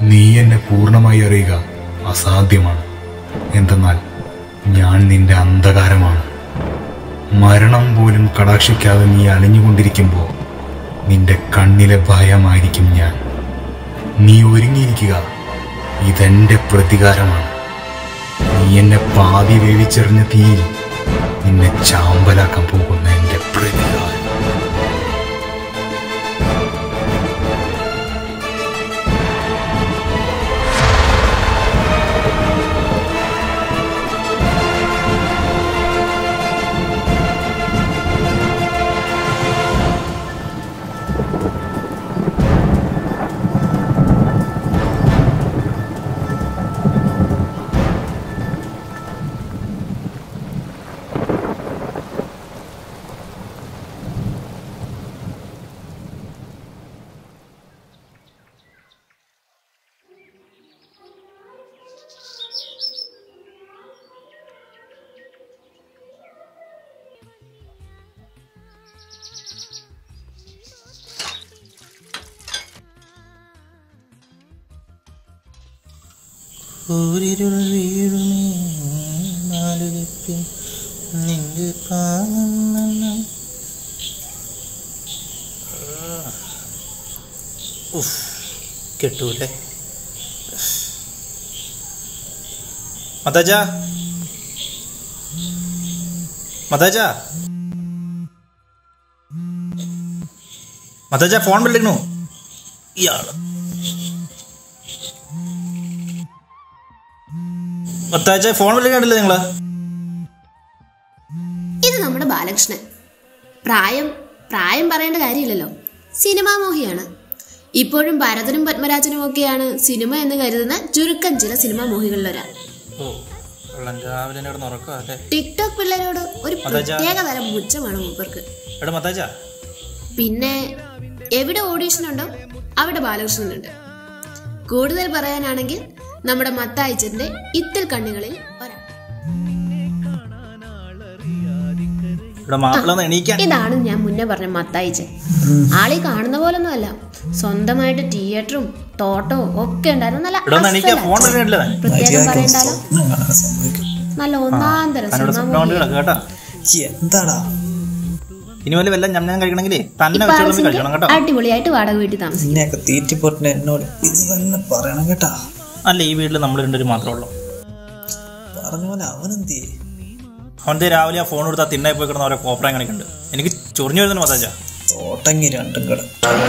നീ എന്നെ പൂർണ്ണമായി അറിയുക അസാധ്യമാണ് എന്തെന്നാൽ ഞാൻ നിന്റെ അന്ധകാരമാണ് മരണം പോലും കടാക്ഷിക്കാതെ നീ അലിഞ്ഞുകൊണ്ടിരിക്കുമ്പോൾ നിന്റെ കണ്ണിലെ ഭയമായിരിക്കും ഞാൻ നീ ഒരുങ്ങിയിരിക്കുക ഇതെന്റെ പ്രതികാരമാണ് നീ എന്നെ പാതി വേവിച്ചെറിഞ്ഞ തീയിൽ നിന്നെ ചാമ്പലാക്കാൻ പോകുന്ന എന്റെ പ്രതികാരം ഊരിരുൾ വീഴുമേ നാലുകെട്ടിൽ നിന്റെ കാണുന്ന ഉഫ് കെട്ടൂല്ലേ മതാജ മതാജ മതാജ ഫോൺ വിളിക്കണു ഇയാള് മത്താച്ച ഫോൺ വിളിക്കണ്ടില്ലേ നിങ്ങള് ഇത് നമ്മുടെ ബാലകൃഷ്ണൻ പ്രായം പ്രായം പറയേണ്ട കാര്യമില്ലല്ലോ സിനിമാ മോഹിയാണ് ഇപ്പോഴും ഭരതനും പത്മരാജനും ഒക്കെയാണ് സിനിമ എന്ന് കരുതുന്ന ചുരുക്കം ചില സിനിമാ മോഹികളിൽ ഒരാൾ ഓ വെള്ളം രാവിലെ എന്നെ ഇവിടെ ഉറക്കുക അല്ലേ ടിക്ടോക്ക് പിള്ളേരോട് ഒരു അതാച്ചാ. പ്രത്യേക തരം പുച്ഛമാണ് മൂപ്പർക്ക് എടാ മത്താച്ച പിന്നെ എവിടെ ഓഡീഷൻ ഉണ്ടോ അവിടെ ബാലകൃഷ്ണനുണ്ട് കൂടുതൽ പറയാനാണെങ്കിൽ നമ്മുടെ മത്തായിച്ചന്റെ ഇത്തിൽ കണ്ണികളിൽ ഒരാൾ ഇവിടെ മാപ്പിള ഒന്ന് എണീക്കാൻ ഇതാണ് ഞാൻ മുന്നേ പറഞ്ഞ മത്തായിച്ചൻ ആളീ കാണുന്ന പോലൊന്നും അല്ല സ്വന്തമായിട്ട് തിയേറ്ററും തോട്ടവും ഒക്കെ ഉണ്ടായിരുന്നു നല്ല ഇവിടെ ഒന്ന് എണീക്കാൻ ഫോൺ അസൽ വിളിക്കണ്ടില്ല താൻ പ്രത്യേകം പറയണ്ടാലോ നല്ല ഒന്നാം തരം തന്നോട് സിനിമ സ്വപ്നം കൊണ്ട് കിടക്കുക കേട്ടാ എന്താടാ ഇനി വല്ല വല്ല ഞാൻ ഞാൻ കഴിക്കണമെങ്കിലേ തന്നെ ഇപ്പൊ വെച്ചോളം ആവശ്യമില്ല. കഴിക്കണം കേട്ടോ അടിപൊളിയായിട്ട് വാടക വീട്ടിൽ താമസിക്കും നിന്നെയൊക്കെ തീറ്റിപ്പൊട്ടിന് എന്നോട് ഇത് തന്നെ പറയണം കേട്ടാ അല്ല ഈ വീട്ടിൽ നമ്മൾ രണ്ടുപേരും മാത്രമേ ഉള്ളൂ പറഞ്ഞ പോലെ അവനെന്തേ അവൻ്റെ രാവിലെ ആ ഫോൺ കൊടുത്താൽ തിണ്ണായി പോയി കിടന്ന ഓരോ കോപ്രായം കാണിക്കുന്നുണ്ട് എനിക്ക് ചൊറിഞ്ഞു വരുന്നു മത്താച്ച തോട്ടങ്ങി രണ്ടും കട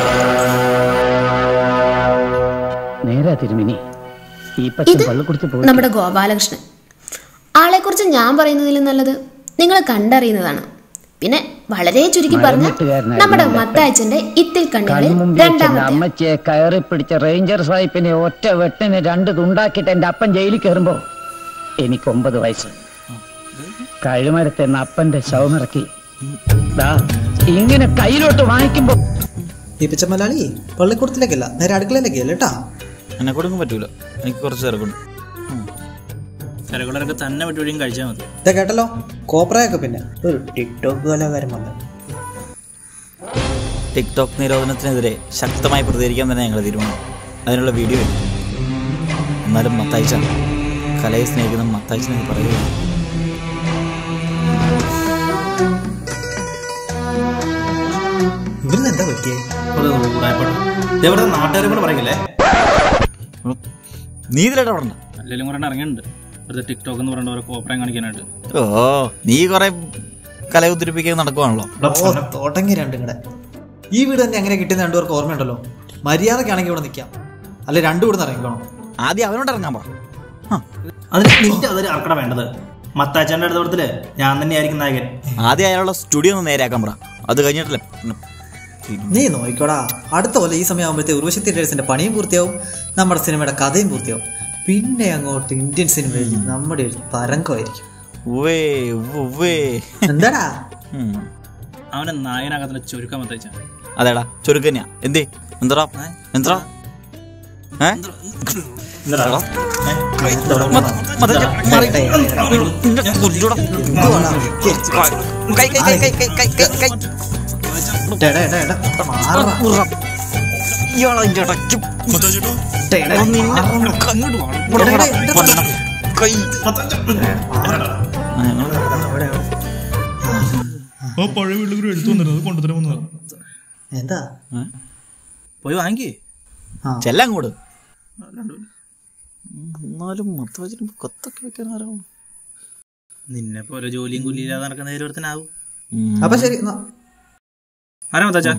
നേരാ തിരുമിനി ഈ പച്ച ഇത് പള്ളിക്കുടിച്ച് പോയി നമ്മുടെ ഗോപാലകൃഷ്ണൻ ആളെക്കുറിച്ച് ഞാൻ പറയുന്നതിലും നല്ലത് നിങ്ങൾ കണ്ടറിയുന്നതാണ് പിന്നെ വളരെ ചുരുക്കി പറഞ്ഞ മരംവെട്ടുകാരനായിരുന്നു നമ്മുടെ എൻ്റെ അപ്പൻ. മത്തായച്ചന്റെ ഇത്തിൽ കണ്ണികളിൽ കൺമുമ്പിൽ ചെന്ന് രണ്ടാമത്തെ അമ്മച്ചിയെ കയറി പിടിച്ച റേഞ്ചർ സാഹിബിനെ ഒറ്റ വെട്ടിന് രണ്ട് തുണ്ടാക്കിയിട്ട് എന്റെ അപ്പൻ ജയിലിൽ കയറുമ്പോ എനിക്ക് ഒമ്പത് വയസ്സ് കഴുമരത്തെ അപ്പന്റെ ശവമിറക്കി ദാ ഇങ്ങനെ കയ്യിലോട്ട് വാങ്ങിക്കുമ്പോ ഈ പിച്ച മലയാളി പള്ളിക്കൂടത്തിലേക്കല്ല നേരെ അടുക്കളയിലേക്ക് അല്ലേ കേട്ടാ എന്നെ കൊടുക്കാൻ പറ്റൂല എനിക്ക് കുറച്ച് തിരക്കുണ്ട് തിരക്കുള്ളവരൊക്കെ തന്നെ വിട്ടു വഴിയും കഴിച്ചാൽ മതി ഇതാ കേട്ടല്ലോ കോപ്രയൊക്കെ പിന്നെ ഒരു ടിക്ടോക്ക് കലാകാരൻ വന്നു ടിക്ടോക്ക് നിരോധനത്തിനെതിരെ ശക്തമായി പ്രതികരിക്കാൻ തന്നെ ഞങ്ങൾ തീരുമാനം അതിനുള്ള വീഡിയോ ഉണ്ട് എന്നാലും മത്തായിച്ച കലയെ സ്നേഹിക്കുന്ന മത്തായിച്ചനെ പറയുക ഇവിടുന്ന് എന്താ പറ്റിയേ ഇതേപോലെ നാട്ടുകാരെ കൂടെ പറയില്ലേ നീ ഇതിലേട്ടാ പറഞ്ഞ അല്ലെങ്കിൽ കുറെ ഇറങ്ങിയിട്ടുണ്ട് വെറുതെ ടിക്ടോക്ക് എന്ന് പറഞ്ഞ ഓരോ കോപ്രായം കാണിക്കാനായിട്ട് ഓ നീ കുറെ കല ഉദ്ധരിപ്പിക്കാൻ നടക്കുവാണല്ലോ ഓ തോട്ടങ്ങി രണ്ടും കട ഈ വീട് തന്നെ എങ്ങനെ കിട്ടുന്ന രണ്ടുപേർക്ക് ഓർമ്മയുണ്ടല്ലോ മര്യാദക്കാണെങ്കിൽ ഇവിടെ നിൽക്കാം അല്ലെ രണ്ടു ഇവിടെ നിന്ന് ഇറങ്ങിക്കോണം ആദ്യം അവനോട് ഇറങ്ങാൻ പറ ആ, അതിന് നിന്റെ അതിൽ ആർക്കട വേണ്ടത് മത്താച്ചാന്റെ അടുത്ത പടത്തില് ഞാൻ തന്നെയായിരിക്കും നായകൻ ആദ്യം അയാളുടെ സ്റ്റുഡിയോ ഒന്ന് നേരെയാക്കാൻ പറ അത് കഴിഞ്ഞിട്ടല്ലേ പിന്നെ നീ നോക്കിക്കോടാ അടുത്ത പോലെ ഈ സമയമാകുമ്പോഴത്തെ ഉർവശി തിയേറ്റേഴ്സിന്റെ പണിയും പൂർത്തിയാവും നമ്മുടെ സിനിമയുടെ കഥയും പൂർത്തിയാവും പിന്നെ അങ്ങോട്ട് ഇന്ത്യൻ സിനിമയിൽ നമ്മുടെ ഒരു തരംഗമായിരിക്കും ഉവ്വേ ഉവ്വ് ഉവ്വേ എന്താടാ ഉം. അവനെ നായകനാകത്തിന്റെ ചുരുക്കം മത്തച്ച അതേടാ ചുരുക്കന്നെയാ എന്തേ എന്താ എന്താ ഏ എടാ, മ- മതഞ്ഞ, മാറി. നിന്റെ കൊല്ലൂടാ. എന്തുവാടാ? കേ, കൈ, കൈ, കൈ, കൈ, കൈ, കൈ, കൈ, കൈ. എടാ, എടാ, എടാ, മാറടാ. ഇയാളതിന്റെ ഇടയ്ക്ക് ആ പഴയ വീട്ടിൽ ഒരു എടുത്തു വന്നിരുന്നത് കൊണ്ടുതരാമെന്ന് എന്താ പോയി വാങ്ങി ആ ചെല്ലാം അങ്ങോട്ട് എന്നാലും മത്ത വെച്ചിട്ട് കൊത്തൊക്കെ വെക്കാൻ ആരാണ് നിന്നെ പോലെ ജോലിയും കൂലിയില്ലാതെ നടക്കുന്ന ഒരുത്തനാവും അപ്പൊ ശരി എന്നാ. ആരാ മത്താച്ചാ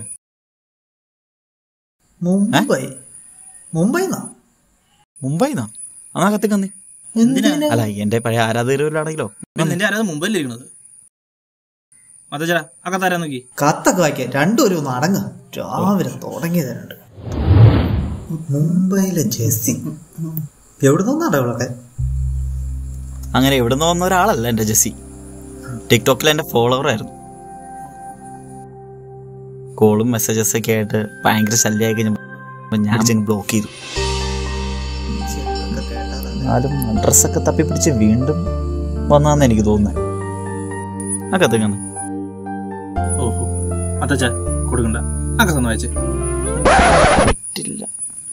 മുംബൈ മുംബൈ എന്നാ മുംബൈന്നാ അന്നാ കത്തിക്കന്നി എന്തിനാ അല്ല എന്റെ പഴയ ആരാധകരാണെങ്കിലോ പിന്നെ നിന്റെ ആരാ മുമ്പിൽ ഇരിക്കണത് മത്താച്ചാ അക്കത്താരാ നോക്കി കത്തൊക്കെ വായിക്കാൻ രണ്ടും ഒരു ഒന്ന് അടങ്ങ രാവിലെ തുടങ്ങി തരുന്നുണ്ട് മുംബൈയിലെ ജെസ്സി എവിടെ നിന്നാണ് ഇവളൊക്കെ അങ്ങനെ എവിടുന്ന് വന്ന ഒരാളല്ല എന്റെ ജെസ്സി ടിക്ടോക്കിൽ എന്റെ ഫോളോവർ ആയിരുന്നു കോളും മെസ്സേജസ് ഒക്കെ ആയിട്ട് ഭയങ്കര ശല്യമായി കഴിഞ്ഞപ്പോൾ ഞാൻ ബ്ലോക്ക് ചെയ്തു എന്നാലും അഡ്രസ്സൊക്കെ തപ്പിപ്പിടിച്ച് വീണ്ടും വന്നാന്ന് എനിക്ക് തോന്നുന്നത് ആ കത്തിക്കന്ന് ഓഹോ മത്താച്ചാ കൊടുക്കണ്ട അക്കത്തൊന്ന് വായിച്ചേ പറ്റില്ല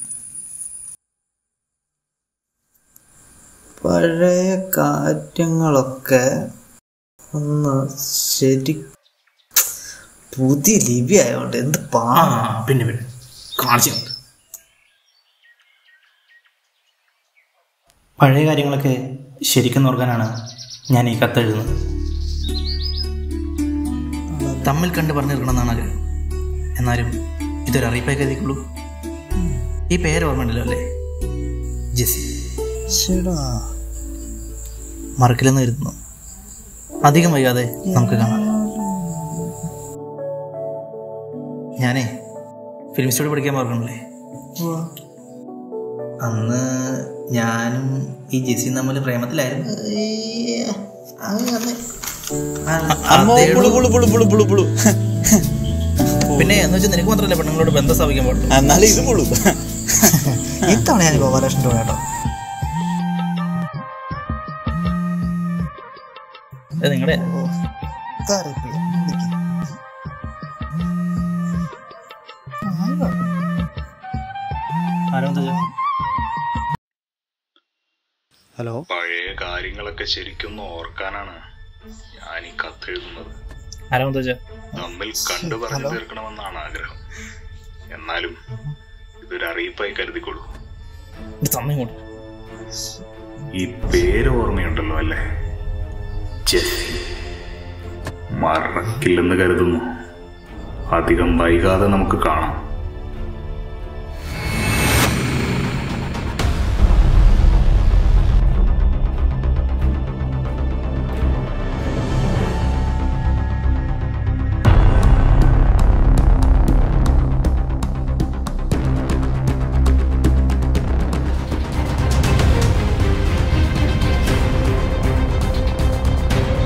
പഴയ കാര്യങ്ങളൊക്കെ ഒന്ന് ശരി പുതിയ ലിപി ആയതുകൊണ്ട് എന്ത് പാ ആ പിന്നെ പിന്നെ കാണിച്ചു പഴയ കാര്യങ്ങളൊക്കെ ശരിക്കും ഓർക്കാനാണ് ഞാൻ ഈ കത്തെഴുതുന്നത് തമ്മിൽ കണ്ട് പറഞ്ഞു തീർക്കണമെന്നാണ് ആഗ്രഹം എന്നാലും ഇതൊരു അറിയിപ്പായി കരുതിക്കുള്ളൂ ഈ പേര് ഓർമ്മയുണ്ടല്ലോ അല്ലേ ജെസി ശരിടാ മറക്കില്ലെന്ന് കരുതുന്നു അധികം വൈകാതെ നമുക്ക് കാണാം ഞാനേ ഫിലിം സ്റ്റോറി പഠിക്കാൻ പോകണല്ലേ അന്ന് ഞാനും ഈ ജെസിയും തമ്മിൽ പ്രേമത്തിലായിരുന്നു അതേടോ. പിന്നെ എന്ന് വെച്ചാൽ നിനക്ക് മാത്രമല്ല പെണ്ണുങ്ങളോട് ബന്ധം സ്ഥാപിക്കാൻ പാടുള്ളൂ എന്നാലും ഇത് മുള്ളൂ ഇത്തവണ ഞാൻ ഗോപാലകൃഷ്ണൻ കേട്ടോ നിങ്ങളുടെ ഹലോ പഴയ കാര്യങ്ങളൊക്കെ ശരിക്കും ഓർക്കാനാണ് ഞാൻ ഈ കത്തെഴുതുന്നത് ആരാ മുത്തച്ഛ തമ്മിൽ കണ്ടു പറഞ്ഞു തീർക്കണമെന്നാണ് ആഗ്രഹം എന്നാലും ഇതൊരു അറിയിപ്പായി കരുതിക്കൊള്ളൂ തന്നിങ്ങോട്ട് ഈ പേര് ഓർമ്മയുണ്ടല്ലോ അല്ലേ ജെസ്സി മറക്കില്ലെന്ന് കരുതുന്നു അധികം വൈകാതെ നമുക്ക് കാണാം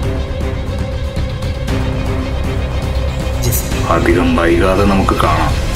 ജെസി അധികം വൈകാതെ നമുക്ക് കാണാം